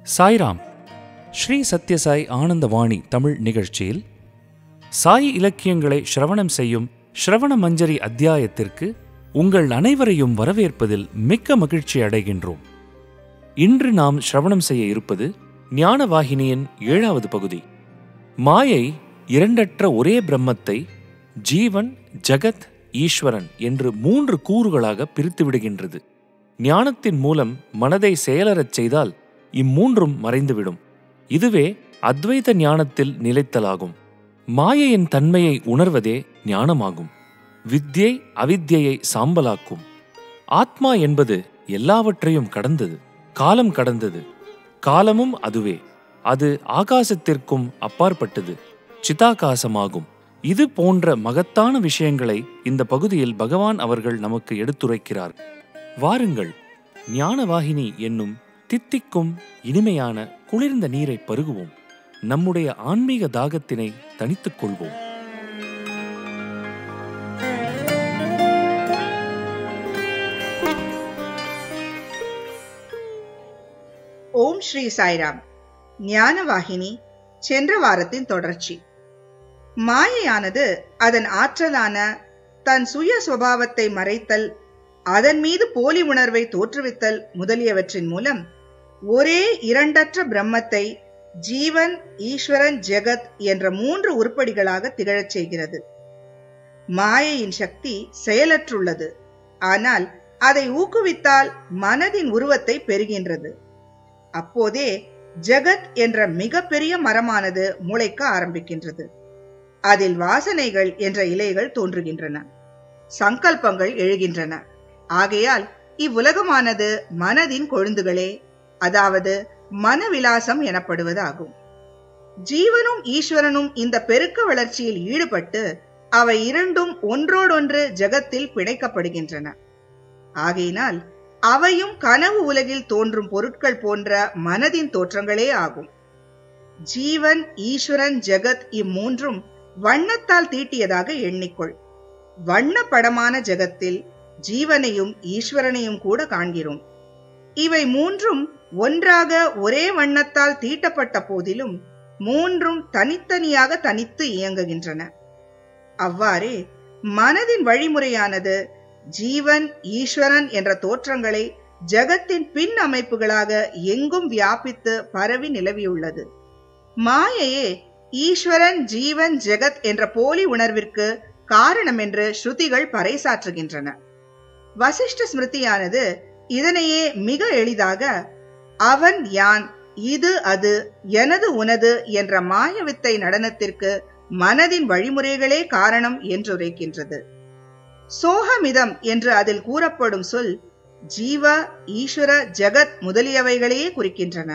சாய்ராம் ஸ்ரீ சத்யசாய் ஆனந்தவாணி தமிழ் நிகழ்ச்சியில் சாய் இலக்கியங்களை சிரவணம் செய்யும் ஸ்ரவண மஞ்சரி அத்தியாயத்திற்கு உங்கள் அனைவரையும் வரவேற்பதில் மிக்க மகிழ்ச்சி அடைகின்றோம் இன்று நாம் சிரவணம் செய்ய இருப்பது ஞானவாகினியின் ஏழாவது பகுதி மாயை இரண்டற்ற ஒரே பிரம்மத்தை ஜீவன் ஜகத் ஈஸ்வரன் என்று மூன்று கூறுகளாக பிரித்து விடுகின்றது ஞானத்தின் மூலம் மனதை செயலறச் செய்தால் இம்மூன்றும் மறைந்துவிடும் இதுவே அத்வைத ஞானத்தில் நிலைத்தலாகும் மாயையின் தன்மையை உணர்வதே ஞானமாகும் வித்யை அவித்யை சாம்பலாக்கும் ஆத்மா என்பது எல்லாவற்றையும் கடந்தது காலம் கடந்தது காலமும் அதுவே அது ஆகாசத்திற்கும் அப்பாற்பட்டது சிதாகாசமாகும் இது போன்ற மகத்தான விஷயங்களை இந்த பகுதியில் பகவான் அவர்கள் நமக்கு எடுத்துரைக்கிறார் வாருங்கள் ஞானவாகினி என்னும் தித்திக்கும் இனிமையான குளிர்ந்த நீரை பருகுவோம் நம்முடைய ஆன்மீக தாகத்தினை தணித்துக் கொள்வோம் ஓம் ஸ்ரீ சாய்ராம் ஞானவாகினி சென்ற வாரத்தின் தொடர்ச்சி மாயையானது அதன் ஆற்றலான தன் சுய சுபாவத்தை மறைத்தல் அதன் மீது போலி உணர்வை தோற்றுவித்தல் முதலியவற்றின் மூலம் ஒரே இரண்டற்ற பிரம்மத்தை ஜீவன் ஈஸ்வரன் ஜெகத் என்ற மூன்று உருப்படிகளாக திகழச் செய்கிறது மாயையின் சக்தி செயலற்றுள்ளது ஆனால் அதை ஊக்குவித்தால் மனதின் உருவத்தை பெறுகின்றது அப்போதே ஜெகத் என்ற மிகப்பெரிய மரமானது முளைக்க ஆரம்பிக்கின்றது அதில் வாசனைகள் என்ற இலைகள் தோன்றுகின்றன சங்கல்பங்கள் எழுகின்றன ஆகையால் இவ்வுலகமானது மனதின் கொழுந்துகளே அதாவது மனவிலாசம் எனப்படுவதாகும் ஜீவனும் ஈஸ்வரனும் இந்த பெருக்க வளர்ச்சியில் ஈடுபட்டு அவை இரண்டும் ஒன்றோடொன்று ஜெகத்தில் பிணைக்கப்படுகின்றன ஆகையினால் அவையும் கனவு உலகில் தோன்றும் பொருட்கள் போன்ற மனதின் தோற்றங்களே ஆகும் ஜீவன் ஈஸ்வரன் ஜெகத் இம்மூன்றும் வண்ணத்தால் தீட்டியதாக எண்ணிக்கொள் வண்ண படமான ஜெகத்தில் ஜீவனையும் ஈஸ்வரனையும் கூட காண்கிறோம் இவை மூன்றும் ஒன்றாக ஒரே வண்ணத்தால் தீட்டப்பட்ட போதிலும் மூன்றும் தனித்தனியாக தனித்து இயங்குகின்றன அவ்வாறே மனதின் வழிமுறையானது ஜீவன் ஈஸ்வரன் என்ற தோற்றங்களை ஜகத்தின் பின் அமைப்புகளாக எங்கும் வியாபித்து பரவி நிலவியுள்ளது மாயையே ஈஸ்வரன் ஜீவன் ஜெகத் என்ற போலி உணர்விற்கு காரணம் என்று ஸ்ருதிகள் பறைசாற்றுகின்றன வசிஷ்ட ஸ்மிருதியானது இதனையே மிக எளிதாக அவன் யான் இது அது எனது உனது என்ற மாயவித்தை நடனத்திற்கு மனதின் வழிமுறைகளே காரணம் என்றுரைக்கின்றது சோகமிதம் என்று அதில் கூறப்படும் சொல் ஜீவ ஈஸ்வர ஜெகத் முதலியவைகளையே குறிக்கின்றன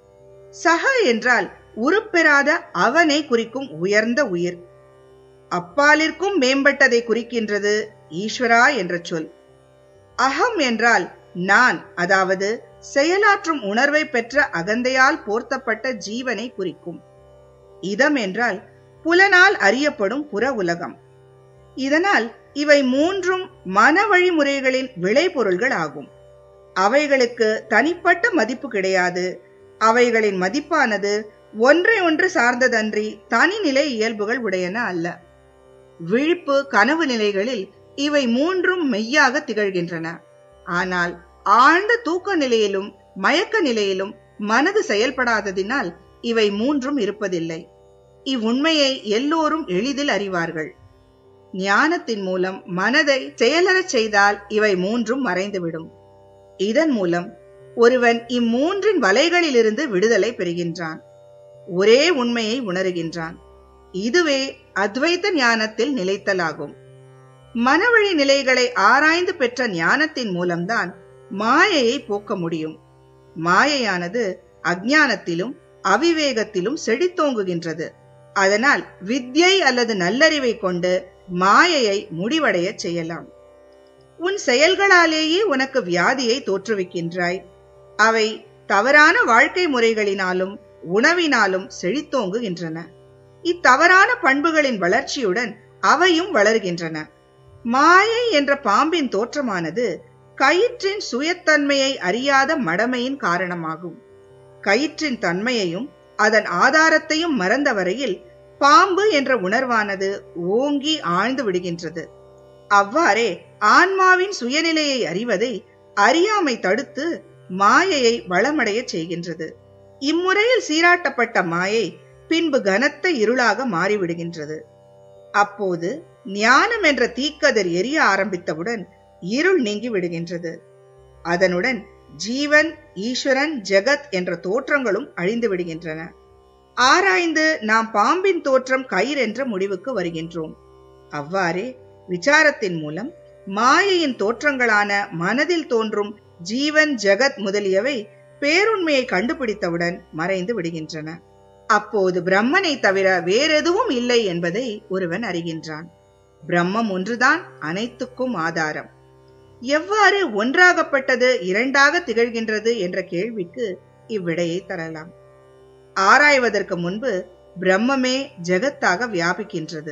சக என்றால் உருப்பெறாத அவனை குறிக்கும் உயர்ந்த உயிர் அப்பாலிற்கும் மேம்பட்டதை குறிக்கின்றது ஈஸ்வரா என்ற சொல் அகம் என்றால் நான் அதாவது செயலாற்றும் உணர்வை பெற்ற அகந்தையால் போர்த்தப்பட்ட ஜீவனை குறிக்கும் இதம் என்றால் புலனால் அறியப்படும் புற உலகம் இதனால் இவை மூன்றும் மன வழிமுறைகளின் விளைபொருள்கள் ஆகும் அவைகளுக்கு தனிப்பட்ட மதிப்பு கிடையாது அவைகளின் மதிப்பானது ஒன்றை ஒன்று சார்ந்ததன்றி தனிநிலை இயல்புகள் உடையன அல்ல விழிப்பு கனவு நிலைகளில் இவை மூன்றும் மெய்யாக திகழ்கின்றன ஆனால் ஆழ்ந்த தூக்க நிலையிலும் மயக்க நிலையிலும் மனது செயல்படாததினால் இவை மூன்றும் இருப்பதில்லை இவ்வுண்மையை எல்லோரும் எளிதில் அறிவார்கள் ஞானத்தின் மூலம் மனதை செயலறச் செய்தால் இவை மூன்றும் மறைந்துவிடும் இதன் மூலம் ஒருவன் இம்மூன்றின் வலைகளிலிருந்து விடுதலை பெறுகின்றான் ஒரே உண்மையை உணருகின்றான் இதுவே அத்வைத ஞானத்தில் நிலைத்தலாகும் மனவழி நிலைகளை ஆராய்ந்து பெற்ற ஞானத்தின் மூலம்தான் மாயையை போக்க முடியும் மாயையானது அஜானத்திலும் அவிவேகத்திலும் செழித்தோங்குகின்றது அதனால் வித்யை அல்லது நல்லறிவை கொண்டு மாயையை முடிவடைய செய்யலாம் உன் செயல்களாலேயே உனக்கு வியாதியை தோற்றுவிக்கின்றாய் அவை தவறான வாழ்க்கை முறைகளினாலும் உணவினாலும் செழித்தோங்குகின்றன இத்தவறான பண்புகளின் வளர்ச்சியுடன் அவையும் வளர்கின்றன மாயை என்ற பாம்பின் தோற்றமானது கயிற்றின் சுயத்தன்மையை அறியாத மடமையின் காரணமாகும் கயிற்றின் தன்மையையும் அதன் ஆதாரத்தையும் மறந்த வரையில் பாம்பு என்ற உணர்வானது ஓங்கி ஆழ்ந்து விடுகின்றது அவ்வாறே ஆன்மாவின் சுயநிலையை அறிவதை அறியாமை தடுத்து மாயையை வளமடைய செய்கின்றது இம்முறையில் சீராட்டப்பட்ட மாயை பின்பு கனத்த இருளாக மாறிவிடுகின்றது அப்போது ஞானம் என்ற தீக்கதிர் எரிய ஆரம்பித்தவுடன் இருள் நீங்கி விடுகின்றது அதனுடன் ஜீவன் ஈஸ்வரன் ஜெகத் என்ற தோற்றங்களும் அழிந்து விடுகின்றன ஆராய்ந்து நாம் பாம்பின் தோற்றம் கயிறு என்ற முடிவுக்கு வருகின்றோம் அவ்வாறே விசாரத்தின் மூலம் மாயையின் தோற்றங்களான மனதில் தோன்றும் ஜீவன் ஜெகத் முதலியவை பேருண்மையை கண்டுபிடித்தவுடன் மறைந்து விடுகின்றன அப்போது பிரம்மனை தவிர வேறெதுவும் இல்லை என்பதை ஒருவன் அறிகின்றான் பிரம்மம் ஒன்றுதான் அனைத்துக்கும் ஆதாரம் எவ்வாறு ஒன்றாகப்பட்டது இரண்டாக திகழ்கின்றது என்ற கேள்விக்கு இவ்விடையை தரலாம் ஆராய்வதற்கு முன்பு பிரம்மமே ஜெகத்தாக வியாபிக்கின்றது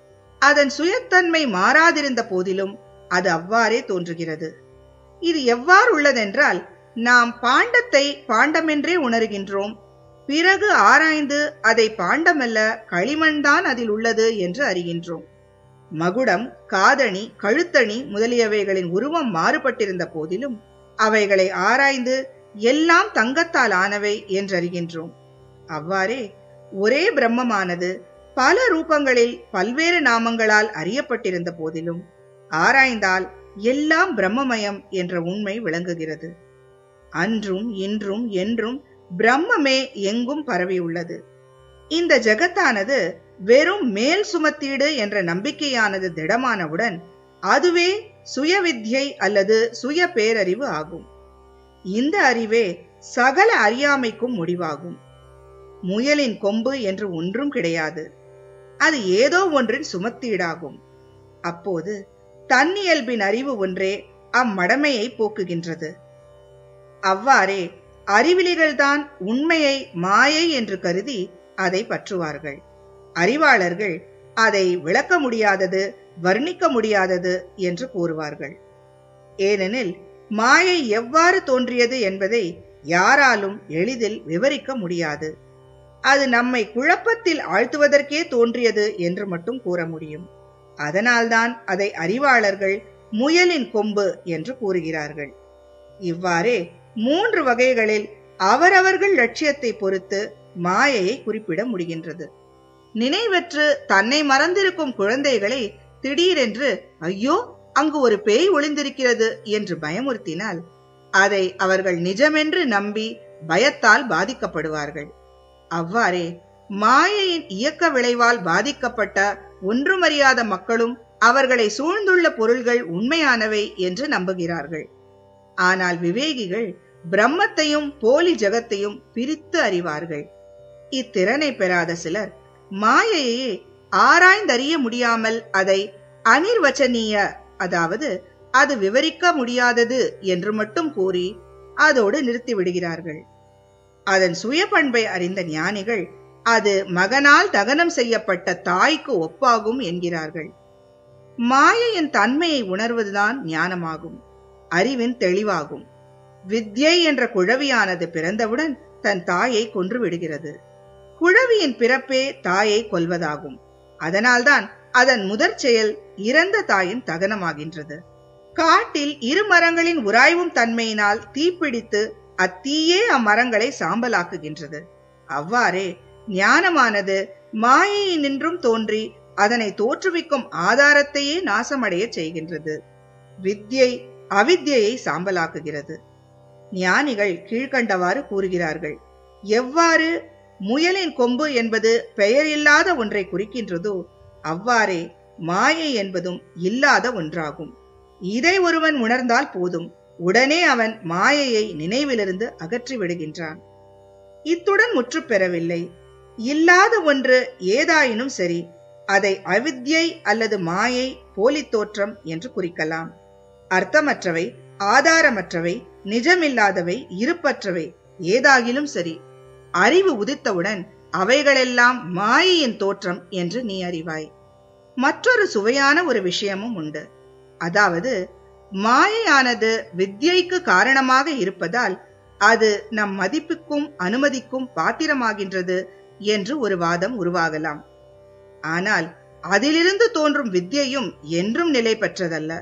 அதன் சுயத்தன்மை மாறாதிருந்த போதிலும் அது அவ்வாறே தோன்றுகிறது இது எவ்வாறு உள்ளதென்றால் நாம் பாண்டத்தை பாண்டமென்றே உணர்கின்றோம் பிறகு ஆராய்ந்து அதை பாண்டமல்ல களிமண்தான் அதில் உள்ளது என்று அறிகின்றோம் மகுடம் காதணி கழுத்தணி முதலியவைகளின் உருவம் மாறுபட்டிருந்த போதிலும் அவைகளை ஆராய்ந்து எல்லாம் தங்கத்தால் ஆனவை என்றறிகின்றோம் அவ்வாறே ஒரே பிரம்மமானது பல ரூபங்களில் பல்வேறு நாமங்களால் அறியப்பட்டிருந்த போதிலும் ஆராய்ந்தால் எல்லாம் பிரம்மமயம் என்ற உண்மை விளங்குகிறது அன்றும் இன்றும் என்றும் பிரம்மமே எங்கும் பரவியுள்ளது இந்த ஜெகத்தானது வெறும் மேல் சுமத்தீடு என்ற நம்பிக்கையானது திடமானவுடன் அதுவே சுயவித்யை அல்லது சுய பேரறிவு ஆகும் இந்த அறிவே சகல அறியாமைக்கும் முடிவாகும் முயலின் கொம்பு என்று ஒன்றும் கிடையாது அது ஏதோ ஒன்றின் சுமத்தீடாகும் அப்போது தன்னியல்பின் அறிவு ஒன்றே அம்மடமையை போக்குகின்றது அவ்வாறே அறிவிலிகள்தான் உண்மையை மாயை என்று கருதி அதை பற்றுவார்கள் அறிவாளர்கள் அதை விளக்க முடியாதது வர்ணிக்க முடியாதது என்று கூறுவார்கள் ஏனெனில் மாயை எவ்வாறு தோன்றியது என்பதை யாராலும் எளிதில் விவரிக்க முடியாது அது நம்மை குழப்பத்தில் ஆழ்த்துவதற்கே தோன்றியது என்று மட்டும் கூற முடியும் அதனால்தான் அதை அறிவாளர்கள் முயலின் கொம்பு என்று கூறுகிறார்கள் இவ்வாறே மூன்று வகைகளில் அவரவர்கள் லட்சியத்தை பொறுத்து மாயையை குறிப்பிட முடிகின்றது நினைவற்று தன்னை மறந்திருக்கும் குழந்தைகளை திடீரென்று ஐயோ அங்கு ஒரு பேய் ஒளிந்திருக்கிறது என்று பயமுறுத்தினால் அதை அவர்கள் நிஜமென்று நம்பி பயத்தால் பாதிக்கப்படுவார்கள் அவ்வாறே மாயையின் இயக்க விளைவால் பாதிக்கப்பட்ட ஒன்றுமறியாத மக்களும் அவர்களை சூழ்ந்துள்ள பொருள்கள் உண்மையானவை என்று நம்புகிறார்கள் ஆனால் விவேகிகள் பிரம்மத்தையும் போலி ஜகத்தையும் பிரித்து அறிவார்கள் இத்திறனை பெறாத சிலர் மாயையே ஆராய்ந்தறிய முடியாமல் அதை அனிர்வச்சனீய அதாவது அது விவரிக்க முடியாதது என்று மட்டும் கூறி அதோடு நிறுத்தி விடுகிறார்கள் அதன் சுய பண்பை அறிந்த ஞானிகள் அது மகனால் தகனம் செய்யப்பட்ட தாய்க்கு ஒப்பாகும் என்கிறார்கள் மாயையின் தன்மையை உணர்வதுதான் ஞானமாகும் அறிவின் தெளிவாகும் வித்யை என்ற குழவியானது பிறந்தவுடன் தன் தாயை கொன்று விடுகிறது குழவியின் பிறப்பே தாயை கொல்வதாகும் அதனால்தான் அதன் முதற் செயல் இறந்த தாயின் தகனமாகின்றது காட்டில் இரு மரங்களின் உராய்வும் தன்மையினால் தீப்பிடித்து அத்தீயே அம்மரங்களை சாம்பலாக்குகின்றது அவ்வாறே ஞானமானது மாயையினின்றும் தோன்றி அதனை தோற்றுவிக்கும் ஆதாரத்தையே நாசமடைய செய்கின்றது வித்யை அவித்யை சாம்பலாக்குகிறது ஞானிகள் கீழ்கண்டவாறு கூறுகிறார்கள் எவ்வாறு முயலின் கொம்பு என்பது பெயர் இல்லாத ஒன்றை குறிக்கின்றதோ அவ்வாறே மாயை என்பதும் இல்லாத ஒன்றாகும் இதை ஒருவன் உணர்ந்தால் போதும் உடனே அவன் மாயையை நினைவிலிருந்து அகற்றி விடுகின்றான் இத்துடன் முற்று பெறவில்லை இல்லாத ஒன்று ஏதாயினும் சரி அதை அவித்யை அல்லது மாயை போலி தோற்றம் என்று குறிக்கலாம் அர்த்தமற்றவை ஆதாரமற்றவை நிஜமில்லாதவை இருப்பற்றவை ஏதாகிலும் சரி அறிவு உதித்தவுடன் அவைகளெல்லாம் மாயையின் தோற்றம் என்று நீ அறிவாய் மற்றொரு சுவையான ஒரு விஷயமும் உண்டு அதாவது மாயையானது வித்யைக்கு காரணமாக இருப்பதால் அது நம் மதிப்புக்கும் அனுமதிக்கும் பாத்திரமாகின்றது என்று ஒரு வாதம் உருவாகலாம் ஆனால் அதிலிருந்து தோன்றும் வித்யையும் என்றும் நிலை பெற்றதல்ல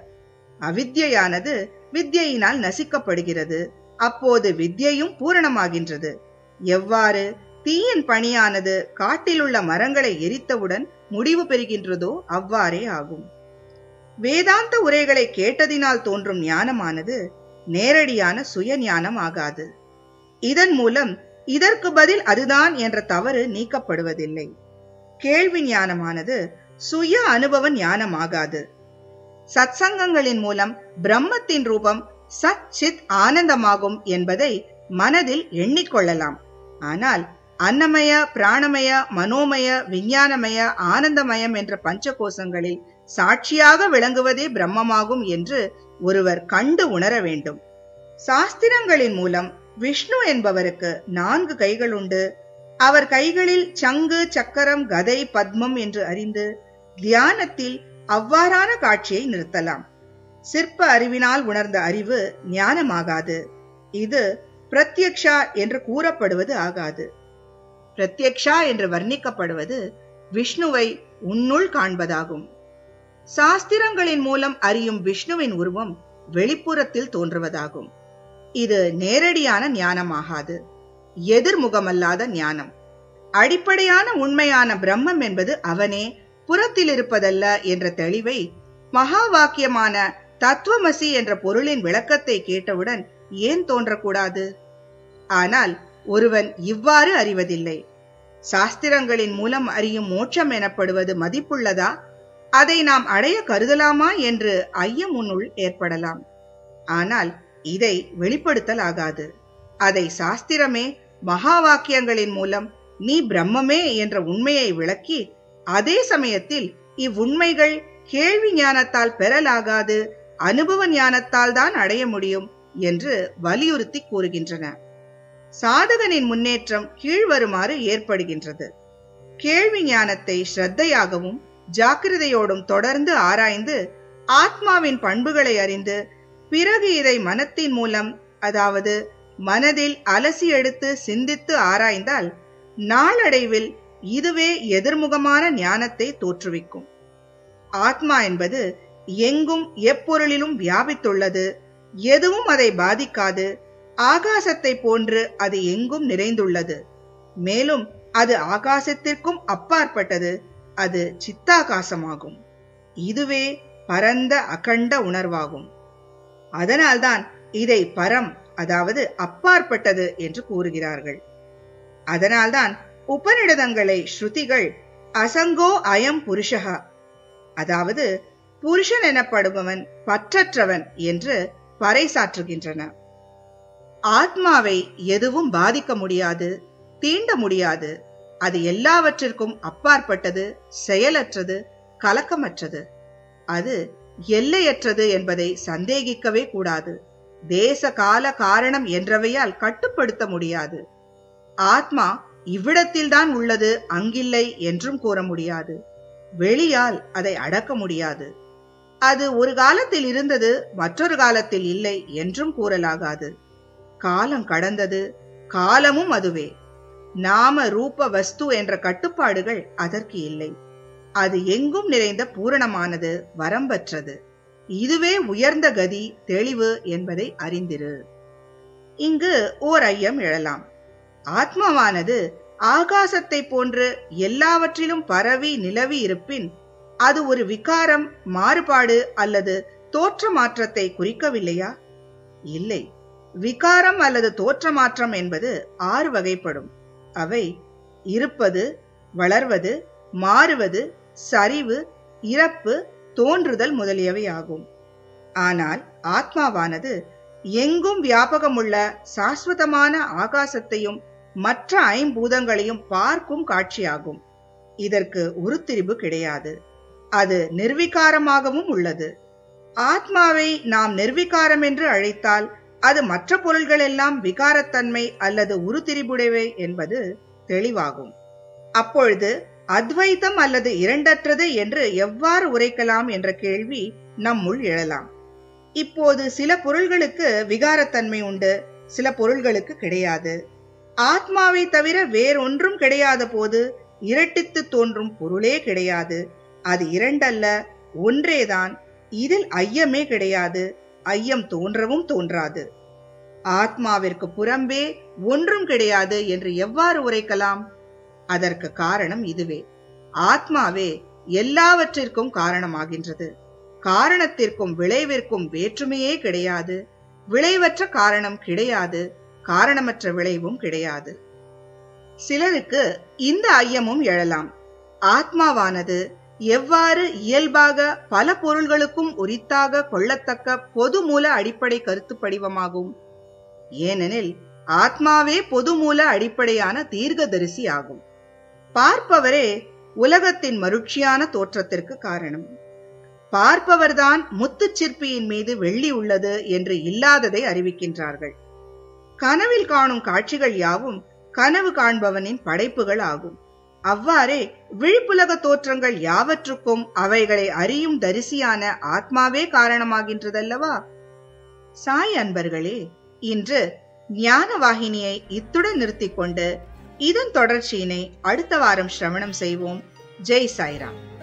அவித்யானது வித்யினால் நசிக்கப்படுகிறது அப்போது வித்யையும் பூரணமாகின்றது எவ்வாறு தீயின் பணியானது காட்டிலுள்ள மரங்களை எரித்தவுடன் முடிவு பெறுகின்றதோ அவ்வாறே ஆகும் வேதாந்த உரைகளை கேட்டதினால் தோன்றும் ஞானமானது நேரடியான சுய ஞானம் ஆகாது இதன் மூலம் இதற்கு பதில் அதுதான் என்ற தவறு நீக்கப்படுவதில்லை கேள்வி ஞானமானது சுய அனுபவ ஞானமாகாது சத்சங்கங்களின் மூலம் பிரம்மத்தின் ரூபம் சத் சித் ஆனந்தமாகும் என்பதை மனதில் எண்ணிக்கொள்ளலாம் ஆனால் அன்னமய பிராணமய மனோமய விஞ்ஞானமய ஆனந்தமயம் என்ற பஞ்சகோசங்களில் சாட்சியாக விளங்குவதே பிரம்மமாகும் என்று ஒருவர் கண்டு உணர வேண்டும் சாஸ்திரங்களின் மூலம் விஷ்ணு என்பவருக்கு நான்கு கைகள் உண்டு அவர் கைகளில் சங்கு சக்கரம் கதை பத்மம் என்று அறிந்து தியானத்தில் அவ்வாறான காட்சியை நிறுத்தலாம் சிற்ப அறிவினால் உணர்ந்த அறிவு ஞானமாகாது இது பிரத்யக்ஷா என்று கூறப்படுவது ஆகாது பிரத்யக்ஷா என்று வர்ணிக்கப்படுவது விஷ்ணுவை உன்னுள் காண்பதாகும் சாஸ்திரங்களின் மூலம் அறியும் விஷ்ணுவின் உருவம் வெளிப்புறத்தில் தோன்றுவதாகும் இது நேரடியான ஞானமாகாது எதிர்முகமல்லாத ஞானம் அடிப்படையான உண்மையான பிரம்மம் என்பது அவனே புறத்தில் இருப்பதல்ல என்ற தெளிவை மகா வாக்கியமான தத்துவமசி என்ற பொருளின் விளக்கத்தை கேட்டவுடன் ஏன் தோன்றக்கூடாது ஆனால் ஒருவன் இவ்வாறு அறிவதில்லை சாஸ்திரங்களின் மூலம் அறியும் மோட்சம் எனப்படுவது மதிப்புள்ளதா அதை நாம் அடைய கருதலாமா என்று ஐயம் உன்னுள் ஏற்படலாம் ஆனால் இதை வெளிப்படுத்தல் ஆகாது அதை சாஸ்திரமே மகா வாக்கியங்களின் மூலம் நீ பிரம்மமே என்ற உண்மையை விளக்கி அதே சமயத்தில் இவ்வுண்மைகள் கேள்வி ஞானத்தால் பெறலாகாது அனுபவ ஞானத்தால் தான் அடைய முடியும் என்று வலியுறுத்தி கூறுகின்றன சாதகனின் முன்னேற்றம் கீழ்வருமாறு ஏற்படுகின்றது கேள்வி ஞானத்தை ஸ்ரத்தையாகவும் ஜாக்கிரதையோடும் தொடர்ந்து ஆராய்ந்து ஆத்மாவின் பண்புகளை அறிந்து பிறகு இதை மனத்தின் மூலம் அதாவது மனதில் அலசி எடுத்து சிந்தித்து ஆராய்ந்தால் நாளடைவில் இதுவே எதிர்முகமான ஞானத்தை தோற்றுவிக்கும் ஆத்மா என்பது எங்கும் எப்பொருளிலும் வியாபித்துள்ளது எதுவும் அதை பாதிக்காது ஆகாசத்தை போன்று அது எங்கும் நிறைந்துள்ளது மேலும் அது ஆகாசத்திற்கும் அப்பாற்பட்டது அது சித்தாகாசமாகும் இதுவே பரந்த அகண்ட உணர்வாகும் அதனால்தான் இதை பரம் அதாவது அப்பாற்பட்டது என்று கூறுகிறார்கள் அதனால்தான் உபநிடதங்களை ஸ்ருதிகள் அசங்கோ அயம் புருஷகா அதாவது புருஷன் எனப்படுபவன் பற்றற்றவன் என்று பறைசாற்றுகின்றன ஆத்மாவை எதுவும் பாதிக்க முடியாது தீண்ட முடியாது அது எல்லாவற்றிற்கும் அப்பாற்பட்டது செயலற்றது கலக்கமற்றது அது எல்லையற்றது என்பதை சந்தேகிக்கவே கூடாது தேச கால காரணம் என்றவையால் கட்டுப்படுத்த முடியாது ஆத்மா இவ்விடத்தில்தான் உள்ளது அங்கில்லை என்றும் கூற முடியாது வெளியால் அதை அடக்க முடியாது அது ஒரு காலத்தில் இருந்தது மற்றொரு காலத்தில் இல்லை என்றும் கூறலாகாது காலம் கடந்தது காலமும் அதுவே நாம ரூப வஸ்து என்ற கட்டுப்பாடுகள் அதற்கு இல்லை அது எங்கும் நிறைந்த பூரணமானது வரம்பற்றது இதுவே உயர்ந்த கதி தெளிவு என்பதை அறிந்திரு இங்கு ஓர் ஐயம் எழலாம் ஆத்மாவானது ஆகாசத்தை போன்று எல்லாவற்றிலும் பரவி நிலவி இருப்பின் அது ஒரு விகாரம் மாறுபாடு அல்லது தோற்ற மாற்றத்தை குறிக்கவில்லையா இல்லை விகாரம் அல்லது தோற்ற மாற்றம் என்பது ஆறு வகைப்படும் அவை இருப்பது வளர்வது மாறுவது சரிவு இறப்பு தோன்றுதல் முதலியவை ஆகும் ஆனால் ஆத்மாவானது எங்கும் வியாபகமுள்ள சாஸ்வதமான ஆகாசத்தையும் மற்ற ஐம்பூதங்களையும் பார்க்கும் காட்சியாகும் இதற்கு உருத்திரிபு கிடையாது அது நிர்விகாரமாகவும் உள்ளது ஆத்மாவை நாம் நிர்விகாரம் என்று அழைத்தால் அது மற்ற பொருள்கள் எல்லாம் விகாரத்தன்மை அல்லது உருத்திரிபுடையவை என்பது தெளிவாகும் அப்பொழுது அத்வைத்தம் அல்லது இரண்டற்றது என்று எவ்வாறு உரைக்கலாம் என்ற கேள்வி நம்முள் எழலாம் இப்போது சில பொருள்களுக்கு விகாரத்தன்மை உண்டு சில பொருள்களுக்கு கிடையாது ஆத்மாவை தவிர வேறொன்றும் கிடையாத போது இரட்டித்து தோன்றும் பொருளே கிடையாது அது இரண்டல்ல ஒன்றேதான் இதில் ஐயமே கிடையாது ஐயம் தோன்றவும் தோன்றாது ஆத்மாவிற்கு புறம்பே ஒன்றும் கிடையாது என்று எவ்வாறு உரைக்கலாம் அதற்கு காரணம் இதுவே ஆத்மாவே எல்லாவற்றிற்கும் காரணமாகின்றது காரணத்திற்கும் விளைவிற்கும் வேற்றுமையே கிடையாது விளைவற்ற காரணம் கிடையாது காரணமற்ற விளைவும் கிடையாது சிலருக்கு இந்த ஐயமும் எழலாம் ஆத்மாவானது எவ்வாறு இயல்பாக பல பொருள்களுக்கும் உரித்தாக கொள்ளத்தக்க பொது மூல அடிப்படை கருத்து படிவமாகும் ஏனெனில் ஆத்மாவே பொது மூல அடிப்படையான தீர்க்கதரிசி ஆகும் பார்ப்பவரே உலகத்தின் மருட்சியான தோற்றத்திற்கு காரணம் பார்ப்பவர்தான் முத்துச் சிற்பியின் மீது வெள்ளி உள்ளது என்று இல்லாததை அறிவிக்கின்றார்கள் கனவில் காணும் காட்சிகள் யாவும் கனவு காண்பவனின் படைப்புகள் ஆகும் அவ்வாறே விழிப்புலக தோற்றங்கள் யாவற்றுக்கும் அவைகளை அறியும் தரிசியான ஆத்மாவே காரணமாகின்றதல்லவா சாய் அன்பர்களே இன்று ஞான வாகினியை இத்துடன் நிறுத்திக் கொண்டு இதன் தொடர்ச்சியினை அடுத்த வாரம் சிரவணம் செய்வோம் ஜெய் சாய்ராம்